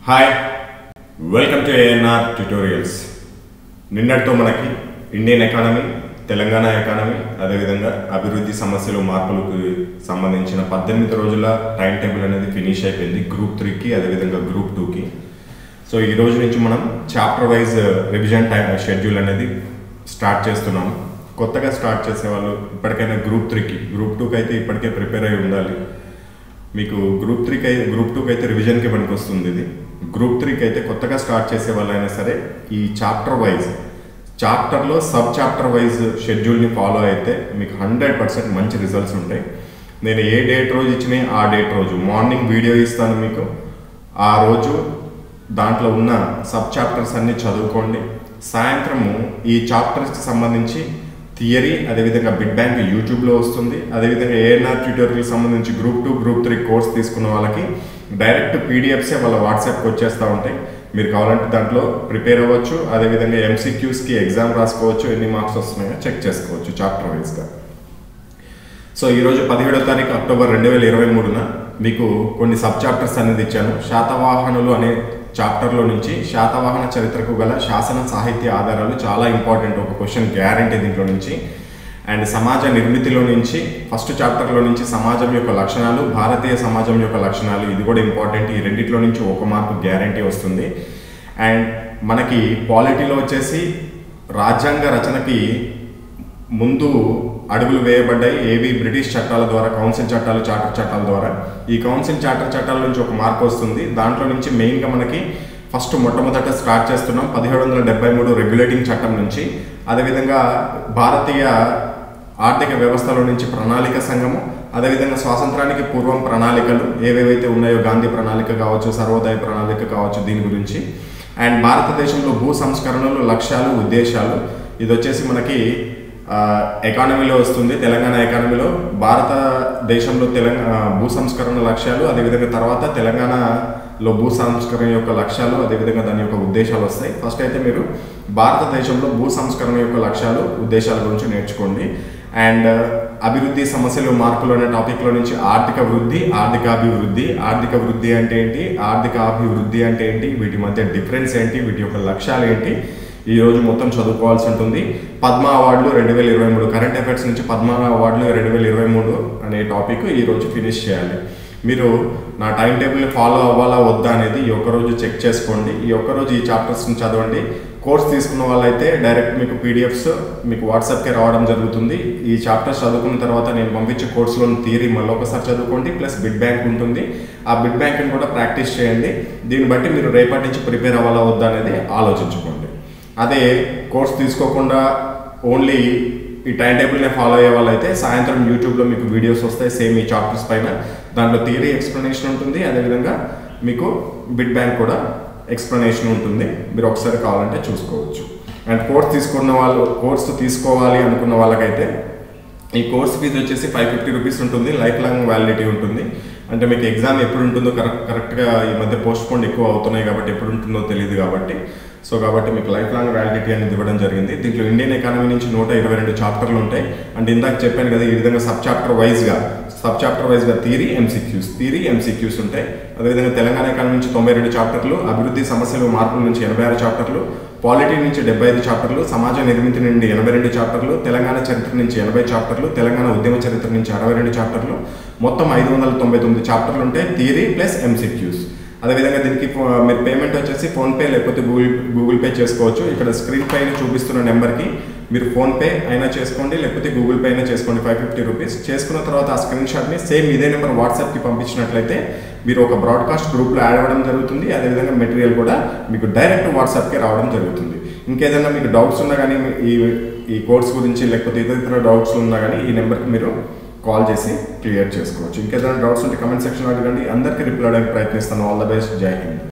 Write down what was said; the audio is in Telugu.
hi welcome to ANR tutorials నిన్నటితో మనకి ఇండియన్ ఎకానమీ తెలంగాణ ఎకానమీ అదేవిధంగా అభివృద్ధి సమస్యలు మార్పులకు సంబంధించిన పద్దెనిమిది రోజుల టైం టేబుల్ అనేది ఫినిష్ అయిపోయింది గ్రూప్ త్రీకి అదేవిధంగా గ్రూప్ టూకి సో ఈ రోజు నుంచి మనం chapter wise revision time schedule అనేది స్టార్ట్ చేస్తున్నాము కొత్తగా స్టార్ట్ చేసే వాళ్ళు ఇప్పటికైనా గ్రూప్ త్రీకి గ్రూప్ టూకి అయితే ఇప్పటికే ప్రిపేర్ అయి ఉండాలి మీకు గ్రూప్ త్రీకి అయితే గ్రూప్ టూకి అయితే రివిజన్కి పనికి వస్తుంది ఇది గ్రూప్ త్రీకి అయితే కొత్తగా స్టార్ట్ చేసే వాళ్ళైనా సరే ఈ చాప్టర్ వైజ్ చాప్టర్లో సబ్ చాప్టర్ వైజ్ షెడ్యూల్ని ఫాలో అయితే మీకు హండ్రెడ్ పర్సెంట్ మంచి రిజల్ట్స్ ఉంటాయి నేను ఏ డేట్ రోజు ఇచ్చినా ఆ డేట్ రోజు మార్నింగ్ వీడియో ఇస్తాను మీకు ఆ రోజు దాంట్లో ఉన్న సబ్ చాప్టర్స్ అన్ని చదువుకోండి సాయంత్రము ఈ చాప్టర్స్కి సంబంధించి థియరీ అదేవిధంగా బిడ్ బ్యాంక్ యూట్యూబ్లో వస్తుంది అదేవిధంగా ఏఎన్ఆర్ ట్యూటోరియల్ సంబంధించి group two group three course తీసుకున్న వాళ్ళకి డైరెక్ట్ పీడిఎఫ్సే వాళ్ళ వాట్సాప్కి వచ్చేస్తూ ఉంటాయి మీరు కావాలంటే దాంట్లో ప్రిపేర్ అవ్వచ్చు అదేవిధంగా ఎంసీక్యూస్కి ఎగ్జామ్ రాసుకోవచ్చు ఎన్ని మార్క్స్ వస్తున్నాయో చెక్ చేసుకోవచ్చు చాప్టర్ వైజ్గా సో ఈరోజు పదిహేడో తారీఖు అక్టోబర్ రెండు వేల ఇరవై మూడున మీకు కొన్ని సబ్ చాప్టర్స్ అనేది ఇచ్చాను శాతవాహనులు అనే చాప్టర్లో నుంచి శాతవాహన చరిత్రకు గల శాసన సాహిత్య ఆధారాలు చాలా ఇంపార్టెంట్ ఒక క్వశ్చన్ గ్యారంటీ దీంట్లో నుంచి అండ్ సమాజ నిర్మితిలో నుంచి ఫస్ట్ చాప్టర్లో నుంచి సమాజం యొక్క లక్షణాలు భారతీయ సమాజం యొక్క లక్షణాలు ఇది కూడా ఇంపార్టెంట్ ఈ రెండిట్లో నుంచి ఒక మార్కు గ్యారంటీ వస్తుంది అండ్ మనకి పాలిటీలో వచ్చేసి రాజ్యాంగ రచనకి ముందు అడుగులు వేయబడ్డాయి ఏవి బ్రిటిష్ చట్టాల ద్వారా కౌన్సిల్ చట్టాలు చార్టర్ చట్టాల ద్వారా ఈ కౌన్సిల్ చార్టర్ చట్టాల నుంచి ఒక మార్క్ వస్తుంది దాంట్లో నుంచి మెయిన్గా మనకి ఫస్ట్ మొట్టమొదట స్టార్ట్ చేస్తున్నాం పదిహేడు వందల డెబ్బై మూడు రెగ్యులేటింగ్ చట్టం నుంచి అదేవిధంగా భారతీయ ఆర్థిక వ్యవస్థలో నుంచి ప్రణాళిక సంఘము అదేవిధంగా స్వాతంత్రానికి పూర్వం ప్రణాళికలు ఏవేవైతే ఉన్నాయో గాంధీ ప్రణాళిక కావచ్చు సర్వోదయ ప్రణాళిక కావచ్చు దీని గురించి అండ్ భారతదేశంలో భూ సంస్కరణలు లక్ష్యాలు ఉద్దేశాలు ఇది వచ్చేసి మనకి ఎకానమీలో వస్తుంది తెలంగాణ ఎకానమీలో భారతదేశంలో తెలంగాణ భూ సంస్కరణ లక్ష్యాలు అదేవిధంగా తర్వాత తెలంగాణలో భూ సంస్కరణ యొక్క లక్ష్యాలు అదేవిధంగా దాని యొక్క ఉద్దేశాలు వస్తాయి ఫస్ట్ అయితే మీరు భారతదేశంలో భూ సంస్కరణ యొక్క లక్ష్యాలు ఉద్దేశాల గురించి నేర్చుకోండి అండ్ అభివృద్ధి సమస్యలు మార్పులు అనే టాపిక్లో నుంచి ఆర్థిక వృద్ధి ఆర్థిక అభివృద్ధి ఆర్థిక వృద్ధి అంటే ఏంటి ఆర్థిక అభివృద్ధి అంటే ఏంటి వీటి మధ్య డిఫరెన్స్ ఏంటి వీటి యొక్క లక్ష్యాలు ఏంటి ఈ రోజు మొత్తం చదువుకోవాల్సి ఉంటుంది పద్మ అవార్డులు రెండు వేల ఇరవై మూడు కరెంట్ అఫైర్స్ నుంచి పద్మ అవార్డులు రెండు వేల ఇరవై మూడు అనే టాపిక్ ఈ రోజు ఫినిష్ చేయాలి మీరు నా టైం టేబుల్ని ఫాలో అవ్వాలా వద్దా అనేది ఈ ఒక్కరోజు చెక్ చేసుకోండి ఈ ఒక్కరోజు ఈ చాప్టర్స్ని చదవండి కోర్స్ తీసుకున్న వాళ్ళైతే డైరెక్ట్ మీకు పీడిఎఫ్స్ మీకు వాట్సాప్కే రావడం జరుగుతుంది ఈ చాప్టర్స్ చదువుకున్న తర్వాత నేను పంపించే కోర్సులోని థియరీ మళ్ళీ ఒకసారి చదువుకోండి ప్లస్ బిడ్ బ్యాంక్ ఉంటుంది ఆ బిడ్ బ్యాంక్ని కూడా ప్రాక్టీస్ చేయండి దీన్ని బట్టి మీరు రేపటి నుంచి ప్రిపేర్ అవ్వాలా వద్దా అనేది ఆలోచించుకోండి అదే కోర్స్ తీసుకోకుండా ఓన్లీ ఈ టైం టేబుల్నే ఫాలో అయ్యే వాళ్ళైతే సాయంత్రం యూట్యూబ్లో మీకు వీడియోస్ వస్తాయి సేమ్ ఈ చాప్టర్స్ పైన దాంట్లో థియరీ ఎక్స్ప్లెనేషన్ ఉంటుంది అదేవిధంగా మీకు బిడ్ బ్యాంక్ కూడా ఎక్స్ప్లెనేషన్ ఉంటుంది మీరు ఒకసారి కావాలంటే చూసుకోవచ్చు అండ్ కోర్స్ తీసుకున్న వాళ్ళు కోర్స్ తీసుకోవాలి అనుకున్న వాళ్ళకైతే ఈ కోర్స్ ఫీజు వచ్చేసి ఫైవ్ ఫిఫ్టీ రూపీస్ ఉంటుంది లైఫ్ లాంగ్ వ్యాలిడిటీ ఉంటుంది అంటే మీకు ఎగ్జామ్ ఎప్పుడు ఉంటుందో కరెక్ట్ కరెక్ట్గా ఈ మధ్య పోస్ట్ పోన్ ఎక్కువ అవుతున్నాయి కాబట్టి ఎప్పుడు ఉంటుందో తెలియదు కాబట్టి సో కాబట్టి మీకు లైఫ్ లాంగ్ వ్యాలిడిటీ అనేది ఇవ్వడం జరిగింది దీంట్లో ఇండియన్ ఎకానమీ నుంచి నూట ఇరవై రెండు చాప్టర్లు ఉంటాయి అండ్ ఇందాక చెప్పాను కదా ఈ విధంగా సబ్ చాప్టర్ వైజ్గా సబ్ చాప్టర్ వైజ్గా థీరీ ఎంసీక్యూస్ థీరీ ఎంసీక్యూస్ ఉంటాయి అదేవిధంగా తెలంగాణ ఎకానమీ నుంచి తొంభై రెండు చాప్టర్లు అభివృద్ధి సమస్యలు మార్పుల నుంచి ఎనభై ఆరు చాప్టర్లు పాలిటీ నుంచి డెబ్బై ఐదు చాప్టర్లు సమాజ నిర్మితి నుండి ఎనభై రెండు చాప్టర్లు తెలంగాణ చరిత్ర నుంచి ఎనభై చాప్టర్లు తెలంగాణ ఉద్యమ చరిత్ర నుంచి అరవై రెండు చాప్టర్లు మొత్తం ఐదు వందల తొంభై తొమ్మిది చాప్టర్లు ఉంటాయి థియరీ ప్లస్ ఎంసీక్యూస్ అదేవిధంగా దీనికి ఫో- మీరు పేమెంట్ వచ్చేసి ఫోన్పే లేకపోతే గూగుల్ గూగుల్ పే చేసుకోవచ్చు ఇక్కడ స్క్రీన్ పైన చూపిస్తున్న నెంబర్కి మీరు ఫోన్పే అయినా చేసుకోండి లేకపోతే గూగుల్ పే అయినా చేసుకోండి ఫైవ్ ఫిఫ్టీ రూపీస్ చేసుకున్న తర్వాత ఆ స్క్రీన్ షాట్ని సేమ్ ఇదే నెంబర్ వాట్సాప్కి పంపించినట్లయితే మీరు ఒక బ్రాడ్కాస్ట్ గ్రూప్లో యాడ్ అవ్వడం జరుగుతుంది అదేవిధంగా మెటీరియల్ కూడా మీకు డైరెక్ట్ వాట్సాప్కి రావడం జరుగుతుంది ఇంకేదైనా మీకు డౌట్స్ ఉన్నా కానీ మీ- ఈ ఈ కోర్స్ గురించి లేకపోతే ఇతర ఇతర డౌట్స్ ఉన్నా కానీ ఈ నెంబర్కి మీరు కాల్ చేసి క్లియర్ చేసుకోవచ్చు ఇంకేదైనా డౌట్స్ ఉంటే కమెంట్ సెక్షన్లో అడగండి అందరికీ రిప్లై అవడానికి ప్రయత్నిస్తాను ఆల్ ద బెస్ట్ జై హింద్